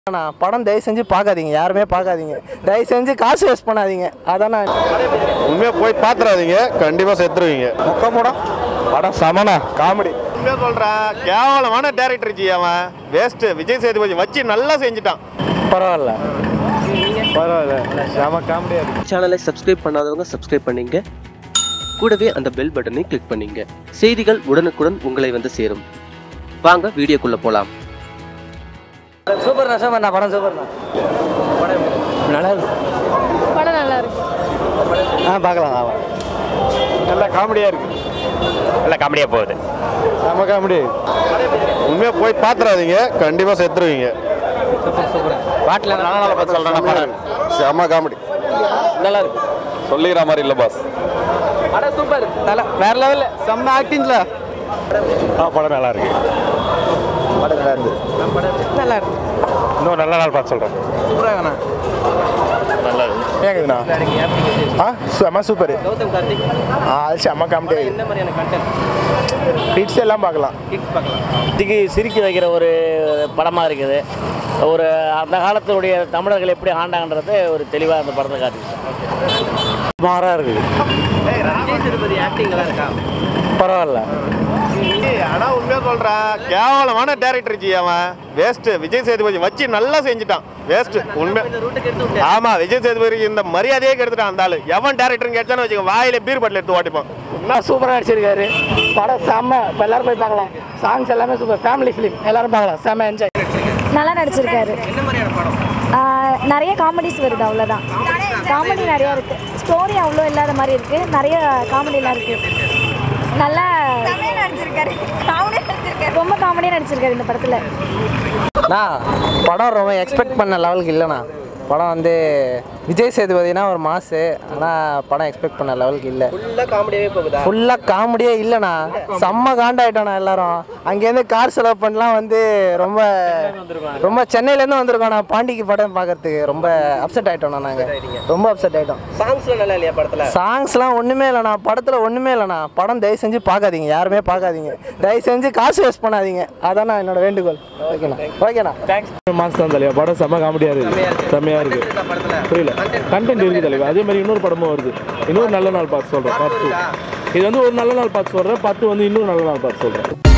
அண்ணா படம் தயவு செஞ்சு பார்க்காதீங்க யாருமே பார்க்காதீங்க தயவு செஞ்சு காசு வேஸ்ட் பண்ணாதீங்க அதான் நான் உண்மையாக போய் பார்த்துறாதீங்க கண்டிப்பாக செத்துருவீங்க மொக்க படம் படம் சமனா காமெடி உண்மையாக சொல்கிறேன் கேவலமான டேரக்டர் ஜி அவன் வேஸ்ட்டு விஜய் சேதுபதி வச்சு நல்லா செஞ்சுட்டான் பரவாயில்ல பரவாயில்ல செம காமெடியாக இருக்கு சேனலை சப்ஸ்கிரைப் பண்ணாதவங்க சப்ஸ்கிரைப் பண்ணீங்க கூடவே அந்த பெல் பட்டனை கிளிக் பண்ணீங்க செய்திகள் உடனுக்குடன் உங்களை வந்து சேரும் வாங்க வீடியோக்குள்ள போலாம் சூப்பர்ண்ணா சூப்பர்ண்ணா படம் சூப்பர்ண்ணா நல்லா இருக்கு படம் நல்லா இருக்கு ஆ பார்க்கலாம் ஆமாம் நல்லா காமெடியாக இருக்கு நல்ல காமெடியாக போகுது செம காமெடி உண்மையாக போய் பார்த்துறாதீங்க கண்டிப்பாக செத்துருவீங்க பாட்டில் நல்ல நாளை பார்த்து சொல்கிறேன் செம காமெடி நல்லா இருக்கு சொல்லிக்கிற மாதிரி இல்லை பாஸ் படம் சூப்பர் தலை வேற லெவலில் செம்ம ஆக்டிங்ல ஆ படம் நல்லா இருக்கு படம் நல்லா இருக்கு நல்லா இருக்கு இன்னும் நல்ல நாள் பார்த்து சொல்கிறேன் சூப்பராகண்ணா நல்லா இருக்கு ஏங்குதுண்ணா ஆ செம்ம சூப்பர் கௌதம் கார்த்திக் ஆ அது செம்ம காமெடி என்ன மாதிரியான கண்டென்ட் கிட்ஸ் எல்லாம் பார்க்கலாம் கிட்ஸ் பார்க்கலாம் இதுக்கு சிரிக்க வைக்கிற ஒரு படமாக இருக்குது ஒரு அந்த காலத்துடைய தமிழர்கள் எப்படி ஆண்டாங்கன்றது ஒரு தெளிவாக அந்த படத்தை காட்டுச்சு மாறாக இருக்குது விஜய் சேதுபதி ஆக்டிங் நல்லா இருக்கா பரவாயில்ல ஆனால் உண்மையாக சொல்கிறேன் கேவலமான டேரக்டர் ஜி அவன் வேஸ்ட்டு விஜய் சேதுபதி வச்சு நல்லா செஞ்சுட்டான் வேஸ்ட்டு உண்மை இந்த ரூட்டுக்கு எடுத்து விட்டு ஆமா விஜய் சேதுபதி இந்த மரியாதையே கெடுத்துட்டான் அந்த ஆளு எவன் டேரக்டர்னு கேட்டான்னு வச்சுக்க வாயில பீர் பாட்டில் எடுத்து ஓட்டிப்பான் நான் சூப்பராக நடிச்சிருக்காரு படம் செம்ம இப்போ எல்லாரும் போய் பார்க்கலாம் சாங்ஸ் எல்லாமே சூப்பர் ஃபேமிலி ஃபிலிம் எல்லாரும் பார்க்கலாம் செம்ம என்ஜாய் நல்லா நடிச்சிருக்காரு என்ன மாதிரியான படம் ஆஹ் நிறைய காமெடிஸ் வருது அவ்வளோதான் காமெடி நிறையா இருக்கு ஸ்டோரி அவ்வளோ இல்லாத மாதிரி இருக்கு நிறைய காமெடிலாம் இருக்கு நல்லா நடிச்சிருக்காரு ரொம்ப காமெடியாக நடிச்சிருக்காரு இந்த படத்தில் நான் படம் ரொம்ப எக்ஸ்பெக்ட் பண்ண லெவலுக்கு இல்லைண்ணா படம் வந்து விஜய் சேதுபதினா ஒரு மாசு ஆனால் படம் எக்ஸ்பெக்ட் பண்ண லெவலுக்கு இல்லை ஃபுல்லாக காமெடியாவே போகுதா ஃபுல்லாக காமெடியே இல்லைண்ணா செம்ம காண்டாயிட்டோண்ணா எல்லாரும் அங்கேருந்து கார் செலவு பண்ணலாம் வந்து ரொம்ப ரொம்ப சென்னையிலேருந்து வந்திருக்கோம் நான் பாண்டிக்கு படம் பார்க்கறதுக்கு ரொம்ப அப்செட் ஆகிட்டோண்ணா நாங்கள் ரொம்ப அப்செட் ஆகிட்டோம் சாங்ஸ்லாம் நல்லா இல்லையா படத்தில் சாங்ஸ்லாம் ஒன்றுமே இல்லைண்ணா படத்தில் ஒன்றுமே இல்லைண்ணா படம் தயவு செஞ்சு பார்க்காதீங்க யாருமே பார்க்காதீங்க தயவு செஞ்சு காசு வேஸ்ட் பண்ணாதீங்க அதான் என்னோட வேண்டுகோள் ஓகேண்ணா ஓகேண்ணா தேங்க்ஸ் மாஸ் தான் தலைவா படம் செம்ம காமெடியாக இருக்குது செம்மையாக இருக்குது படத்தில் புரியல கண்டென்ட் இருக்குது தலைவா அதே மாதிரி இன்னொரு படமும் வருது இன்னொரு நல்ல நாள் பார்த்து சொல்கிறேன் பார்ட் டூ இது வந்து ஒரு நல்ல நாள் பார்த்து சொல்கிறேன் பார்ட் டூ வந்து இன்னொரு நல்ல நாள் பார்த்து சொல்கிறேன்